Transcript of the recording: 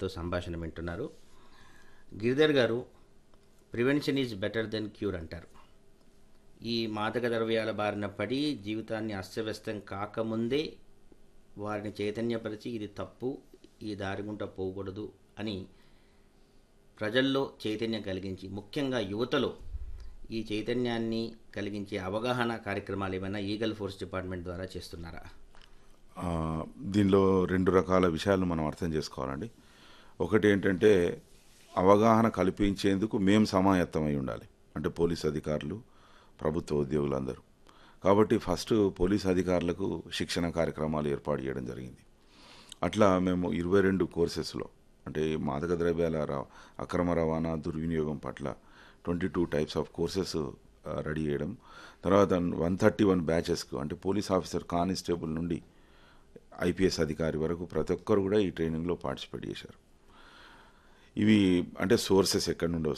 గారితో సంభాషణ వింటున్నారు Giridhar garu prevention is better than cure అంటారు ఈ మాదక ద్రవ్యాల బారిన పడి జీవితాన్ని అస్తవ్యస్తం కాకముందే వారిని చైతన్యపరిచి ఇది తప్పు ఈ దారి గుంట పోకూడదు అని ప్రజల్లో చైతన్యం కలిగించి ముఖ్యంగా యువతలో ఈ చైతన్యాన్ని కలిగించే అవగాహన కార్యక్రమాలు ఏమైనా ఈగల్ ఫోర్స్ డిపార్ట్మెంట్ ద్వారా చేస్తున్నారా ఆ, దీనిలో రెండు రకాల విషయాలు మనం అర్థం చేసుకోవాలండి ఒకటి ఏంటంటే అవగాహన కల్పించేందుకు మేము సమాయత్తమై ఉండాలి అంటే పోలీస్ అధికారులు ప్రభుత్వ ఉద్యోగులందరూ కాబట్టి ఫస్ట్ పోలీస్ అధికారులకు శిక్షణ కార్యక్రమాలు ఏర్పాటు చేయడం జరిగింది అట్లా మేము ఇరవై రెండు కోర్సెస్లో అంటే ఈ మాదక ద్రవ్యాల రా- అక్రమ రవాణా దుర్వినియోగం పట్ల twenty two types of courses ready చేయడం తర్వాత వన్ థర్టీ వన్ బ్యాచెస్కు అంటే పోలీస్ ఆఫీసర్ కానిస్టేబుల్ నుండి ఐపీఎస్ అధికారి వరకు ప్రతి ఒక్కరు కూడా ఈ ట్రైనింగ్లో పార్టిసిపేట్ చేశారు ఇవి అంటే సోర్సెస్ ఎక్కడి నుండి